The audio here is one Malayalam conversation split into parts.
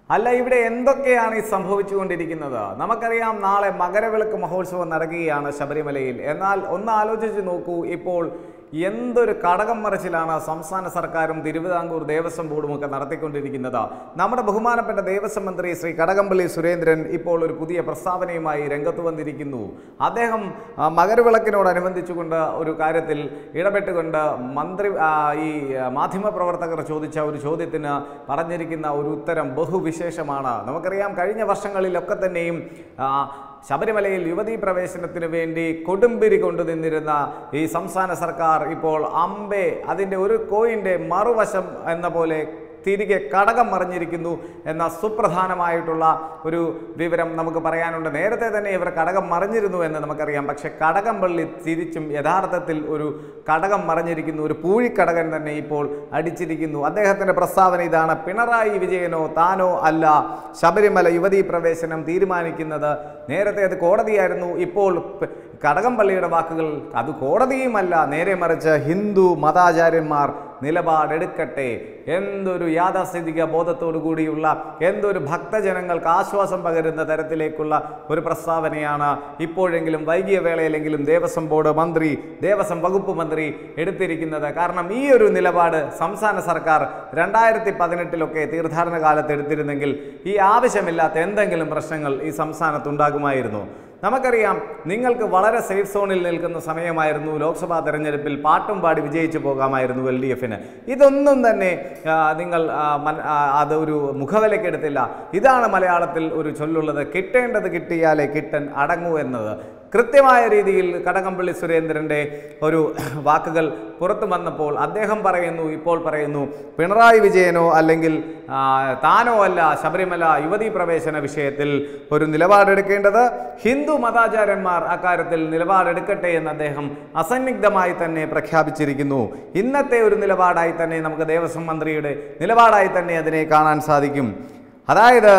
അല്ല ഇവിടെ എന്തൊക്കെയാണ് ഈ സംഭവിച്ചുകൊണ്ടിരിക്കുന്നത് നമുക്കറിയാം നാളെ മകരവിളക്ക് മഹോത്സവം നടക്കുകയാണ് ശബരിമലയിൽ എന്നാൽ ഒന്ന് ആലോചിച്ച് നോക്കൂ ഇപ്പോൾ എന്തൊരു കടകം മറിച്ചിലാണ് സംസ്ഥാന സർക്കാരും തിരുവിതാംകൂർ ദേവസ്വം ബോർഡും ഒക്കെ നടത്തിക്കൊണ്ടിരിക്കുന്നത് നമ്മുടെ ബഹുമാനപ്പെട്ട ദേവസ്വം മന്ത്രി ശ്രീ കടകംപള്ളി സുരേന്ദ്രൻ ഇപ്പോൾ ഒരു പുതിയ പ്രസ്താവനയുമായി രംഗത്ത് വന്നിരിക്കുന്നു അദ്ദേഹം ആ, മകരവിളക്കിനോടനുബന്ധിച്ചുകൊണ്ട് ഒരു കാര്യത്തിൽ ഇടപെട്ടുകൊണ്ട് മന്ത്രി ആ, ഈ മാധ്യമപ്രവർത്തകർ ചോദിച്ച ഒരു ചോദ്യത്തിന് പറഞ്ഞിരിക്കുന്ന ഒരു ഉത്തരം ബഹുവിശേഷമാണ് നമുക്കറിയാം കഴിഞ്ഞ വർഷങ്ങളിലൊക്കെ തന്നെയും ആ, ശബരിമലയിൽ യുവതീ പ്രവേശനത്തിന് വേണ്ടി കൊടുമ്പിരി കൊണ്ടു നിന്നിരുന്ന ഈ സംസ്ഥാന സർക്കാർ ഇപ്പോൾ അമ്പെ അതിൻ്റെ ഒരു കോയിൻ്റെ മറുവശം എന്ന പോലെ തിരികെ കടകം മറിഞ്ഞിരിക്കുന്നു എന്ന സുപ്രധാനമായിട്ടുള്ള ഒരു വിവരം നമുക്ക് പറയാനുണ്ട് നേരത്തെ തന്നെ ഇവർ കടകം മറിഞ്ഞിരുന്നു എന്ന് നമുക്കറിയാം പക്ഷേ കടകം പള്ളി തിരിച്ചും യഥാർത്ഥത്തിൽ ഒരു കടകം മറിഞ്ഞിരിക്കുന്നു ഒരു പൂഴിക്കടകൻ തന്നെ ഇപ്പോൾ അടിച്ചിരിക്കുന്നു അദ്ദേഹത്തിൻ്റെ പ്രസ്താവന ഇതാണ് പിണറായി വിജയനോ താനോ അല്ല ശബരിമല യുവതീ പ്രവേശനം തീരുമാനിക്കുന്നത് നേരത്തെ അത് കോടതിയായിരുന്നു ഇപ്പോൾ പ- കടകംപള്ളിയുടെ വാക്കുകൾ അത് കോടതിയുമല്ല നേരെ മറിച്ച് ഹിന്ദു മതാചാര്യന്മാർ നിലപാടെടുക്കട്ടെ എന്തൊരു യാഥാസ്ഥിതിക ബോധത്തോടു കൂടിയുള്ള എന്തൊരു ഭക്തജനങ്ങൾക്ക് ആശ്വാസം പകരുന്ന തരത്തിലേക്കുള്ള ഒരു പ്രസ്താവനയാണ് ഇപ്പോഴെങ്കിലും വൈകിയ വേളയിലെങ്കിലും ദേവസ്വം ബോർഡ് മന്ത്രി ദേവസ്വം വകുപ്പ് മന്ത്രി എടുത്തിരിക്കുന്നത് കാരണം ഈ ഒരു നിലപാട് സംസ്ഥാന സർക്കാർ രണ്ടായിരത്തി പതിനെട്ടിലൊക്കെ തീർത്ഥാടന കാലത്ത് എടുത്തിരുന്നെങ്കിൽ ഈ ആവശ്യമില്ലാത്ത എന്തെങ്കിലും പ്രശ്നങ്ങൾ ഈ സംസ്ഥാനത്തുണ്ടാകുമായിരുന്നു നമുക്കറിയാം നിങ്ങൾക്ക് വളരെ സേഫ് സോണിൽ നിൽക്കുന്ന സമയമായിരുന്നു ലോക്സഭാ തെരഞ്ഞെടുപ്പിൽ പാട്ടും പാടി വിജയിച്ചു പോകാമായിരുന്നു എൽ ഡി എഫിന് ഇതൊന്നും തന്നെ ആ, നിങ്ങൾ ആ, മൻ- ആ, അത് ഒരു മുഖവിലക്കെടുത്തില്ല ഇതാണ് മലയാളത്തിൽ ഒരു ചൊല്ലുള്ളത് കിട്ടേണ്ടത് കിട്ടിയാലേ കിട്ടൻ അടങ്ങൂ എന്നത് കൃത്യമായ രീതിയിൽ കടകംപള്ളി സുരേന്ദ്രൻ്റെ ഒരു വാക്കുകൾ പുറത്തു വന്നപ്പോൾ അദ്ദേഹം പറയുന്നു ഇപ്പോൾ പറയുന്നു പിണറായി വിജയനോ അല്ലെങ്കിൽ ആ, താനോ അല്ല ശബരിമല യുവതീ പ്രവേശന വിഷയത്തിൽ ഒരു നിലപാടെടുക്കേണ്ടത് ഹിന്ദു മതാചാര്യന്മാർ അക്കാര്യത്തിൽ നിലപാടെടുക്കട്ടെ എന്ന് അദ്ദേഹം അസന്നിഗ്ധമായി തന്നെ പ്രഖ്യാപിച്ചിരിക്കുന്നു ഇന്നത്തെ ഒരു നിലപാടായി തന്നെ നമുക്ക് ദേവസ്വം മന്ത്രിയുടെ നിലപാടായി തന്നെ അതിനെ കാണാൻ സാധിക്കും അതായത്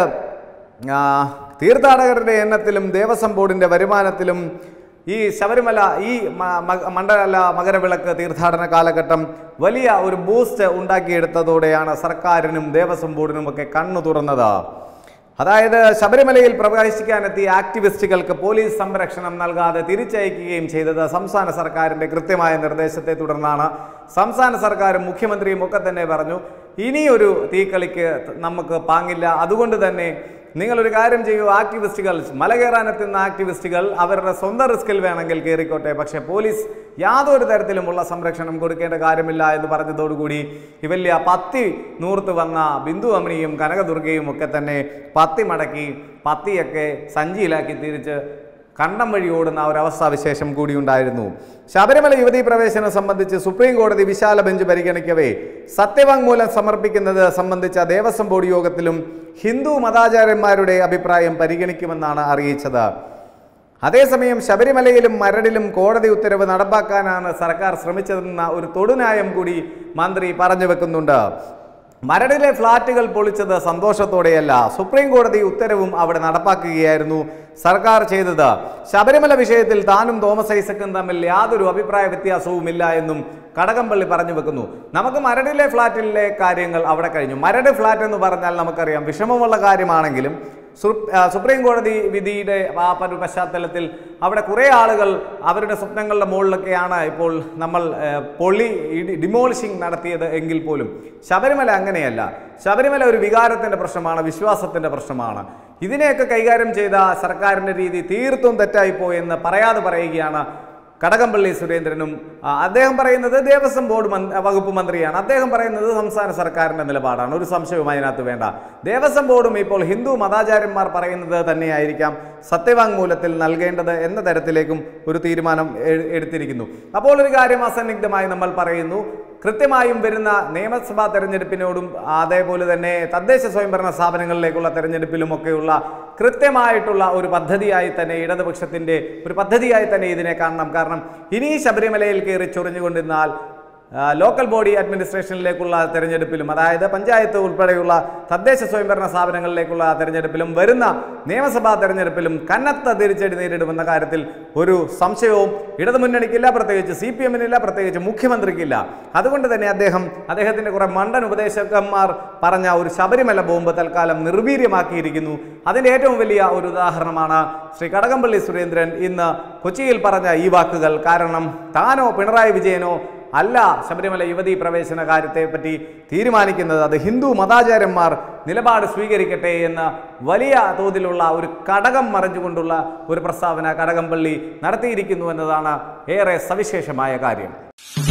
ആ, തീർത്ഥാടകരുടെ എണ്ണത്തിലും ദേവസ്വം ബോർഡിൻ്റെ വരുമാനത്തിലും ഈ ശബരിമല ഈ മ- മ- മണ്ഡല മകരവിളക്ക് തീർത്ഥാടന കാലഘട്ടം വലിയ ഒരു ബൂസ്റ്റ് ഉണ്ടാക്കിയെടുത്തതോടെയാണ് സർക്കാരിനും ദേവസ്വം ബോർഡിനും ഒക്കെ കണ്ണു തുറന്നത് അതായത് ശബരിമലയിൽ പ്രവേശിക്കാനെത്തിയ ആക്ടിവിസ്റ്റുകൾക്ക് പോലീസ് സംരക്ഷണം നൽകാതെ തിരിച്ചയക്കുകയും ചെയ്തത് സംസ്ഥാന സർക്കാരിൻ്റെ കൃത്യമായ നിർദ്ദേശത്തെ തുടർന്നാണ് സംസ്ഥാന സർക്കാരും മുഖ്യമന്ത്രിയും ഒക്കെ തന്നെ പറഞ്ഞു ഇനിയൊരു തീക്കളിക്ക് നമുക്ക് പാങ്ങില്ല അതുകൊണ്ട് തന്നെ നിങ്ങളൊരു കാര്യം ചെയ്യൂ ആക്ടിവിസ്റ്റുകൾ മല കയറാനെത്തുന്ന ആക്ടിവിസ്റ്റുകൾ അവരുടെ സ്വന്തം റിസ്കിൽ വേണമെങ്കിൽ കയറിക്കോട്ടെ പക്ഷേ പോലീസ് യാതൊരു തരത്തിലുമുള്ള സംരക്ഷണം കൊടുക്കേണ്ട കാര്യമില്ല എന്ന് പറഞ്ഞതോടുകൂടി ഈ വലിയ പത്തി നൂർത്ത് വന്ന ബിന്ദു അമ്മിണിയും കനകദുർഗയും ഒക്കെ തന്നെ പത്തി മടക്കി പത്തിയൊക്കെ സഞ്ചിയിലാക്കി തിരിച്ച് കണ്ടം വഴി ഓടുന്ന ആ ഒരു അവസ്ഥാവിശേഷം കൂടി ഉണ്ടായിരുന്നു ശബരിമല യുവതീ പ്രവേശനം സംബന്ധിച്ച് സുപ്രീം കോടതി വിശാല ബെഞ്ച് പരിഗണിക്കവേ സത്യവാങ്മൂലം സമർപ്പിക്കുന്നത് സംബന്ധിച്ച ദേവസ്വം ബോർഡ് യോഗത്തിലും ഹിന്ദു മതാചാര്യന്മാരുടെ അഭിപ്രായം പരിഗണിക്കുമെന്നാണ് അറിയിച്ചത് അതേസമയം ശബരിമലയിലും മരടിലും കോടതി ഉത്തരവ് നടപ്പാക്കാനാണ് സർക്കാർ ശ്രമിച്ചതെന്ന ഒരു തൊടുന്യായം കൂടി മന്ത്രി പറഞ്ഞു വെക്കുന്നുണ്ട് മരടിലെ ഫ്ളാറ്റുകൾ പൊളിച്ചത് സന്തോഷത്തോടെയല്ല സുപ്രീം കോടതി ഉത്തരവും അവിടെ നടപ്പാക്കുകയായിരുന്നു സർക്കാർ ചെയ്തത് ശബരിമല വിഷയത്തിൽ താനും തോമസ് ഐസക്കും തമ്മിൽ യാതൊരു അഭിപ്രായ വ്യത്യാസവുമില്ല എന്നും കടകംപള്ളി പറഞ്ഞു വെക്കുന്നു നമുക്ക് മരടിലെ ഫ്ളാറ്റിലെ കാര്യങ്ങൾ അവിടെ കഴിഞ്ഞു മരട് ഫ്ളാറ്റ് എന്ന് പറഞ്ഞാൽ നമുക്കറിയാം വിഷമമുള്ള കാര്യമാണെങ്കിലും സു- ആ, സുപ്രീം കോടതി വിധിയുടെ ആ ഒരു പശ്ചാത്തലത്തിൽ അവിടെ കുറേ ആളുകൾ അവരുടെ സ്വപ്നങ്ങളുടെ മുകളിലൊക്കെയാണ് ഇപ്പോൾ നമ്മൾ ആ, പൊളി ഇടി ഡിമോളിഷിംഗ് നടത്തിയത് എങ്കിൽ പോലും ശബരിമല അങ്ങനെയല്ല ശബരിമല ഒരു വികാരത്തിൻ്റെ പ്രശ്നമാണ് വിശ്വാസത്തിൻ്റെ പ്രശ്നമാണ് ഇതിനെയൊക്കെ കൈകാര്യം ചെയ്ത സർക്കാരിൻ്റെ രീതി തീർത്തും തെറ്റായിപ്പോയി എന്ന് പറയാതെ പറയുകയാണ് കടകംപള്ളി സുരേന്ദ്രനും ആ, അദ്ദേഹം പറയുന്നത് ദേവസ്വം ബോർഡ് മൻ- വകുപ്പ് മന്ത്രിയാണ് അദ്ദേഹം പറയുന്നത് സംസ്ഥാന സർക്കാരിന്റെ നിലപാടാണ് ഒരു സംശയവും അതിനകത്ത് വേണ്ട ദേവസ്വം ബോർഡും ഇപ്പോൾ ഹിന്ദു മതാചാര്യന്മാർ പറയുന്നത് തന്നെയായിരിക്കാം സത്യവാങ്മൂലത്തിൽ നൽകേണ്ടത് എന്ന തരത്തിലേക്കും ഒരു തീരുമാനം എ- എടുത്തിരിക്കുന്നു അപ്പോൾ ഒരു കാര്യം അസന്നിഗ്ധമായി നമ്മൾ പറയുന്നു കൃത്യമായും വരുന്ന നിയമസഭാ തെരഞ്ഞെടുപ്പിനോടും അതേപോലെ തന്നെ തദ്ദേശ സ്വയംഭരണ സ്ഥാപനങ്ങളിലേക്കുള്ള തെരഞ്ഞെടുപ്പിലുമൊക്കെയുള്ള കൃത്യമായിട്ടുള്ള ഒരു പദ്ധതിയായി തന്നെ ഇടതുപക്ഷത്തിൻ്റെ ഒരു പദ്ധതിയായി തന്നെ ഇതിനെ കാണണം കാരണം ഇനി ശബരിമലയിൽ കയറി ചൊറിഞ്ഞുകൊണ്ടിരുന്നാൽ ആ, ലോക്കൽ ബോഡി അഡ്മിനിസ്ട്രേഷനിലേക്കുള്ള തെരഞ്ഞെടുപ്പിലും അതായത് പഞ്ചായത്ത് ഉൾപ്പെടെയുള്ള തദ്ദേശ സ്വയംഭരണ സ്ഥാപനങ്ങളിലേക്കുള്ള തെരഞ്ഞെടുപ്പിലും വരുന്ന നിയമസഭാ തെരഞ്ഞെടുപ്പിലും കനത്ത തിരിച്ചടി നേരിടുമെന്ന കാര്യത്തിൽ ഒരു സംശയവും ഇടതുമുന്നണിക്കില്ല പ്രത്യേകിച്ച് സി പി എമ്മിനില്ല പ്രത്യേകിച്ച് മുഖ്യമന്ത്രിക്കില്ല അതുകൊണ്ട് തന്നെ അദ്ദേഹം അദ്ദേഹത്തിന്റെ കുറെ മണ്ടൻ ഉപദേശകന്മാർ പറഞ്ഞ ഒരു ശബരിമല ബോംബ് തൽക്കാലം നിർവീര്യമാക്കിയിരിക്കുന്നു അതിന്റെ ഏറ്റവും വലിയ ഒരു ഉദാഹരണമാണ് ശ്രീ കടകംപള്ളി സുരേന്ദ്രൻ ഇന്ന് കൊച്ചിയിൽ പറഞ്ഞ ഈ വാക്കുകൾ കാരണം താനോ പിണറായി വിജയനോ അല്ല ശബരിമല യുവതീ പ്രവേശന കാര്യത്തെ പറ്റി തീരുമാനിക്കുന്നത് അത് ഹിന്ദു മതാചാര്യന്മാർ നിലപാട് സ്വീകരിക്കട്ടെ എന്ന് വലിയ തോതിലുള്ള ഒരു കടകം മറിഞ്ഞുകൊണ്ടുള്ള ഒരു പ്രസ്താവന കടകംപള്ളി നടത്തിയിരിക്കുന്നു എന്നതാണ് ഏറെ സവിശേഷമായ കാര്യം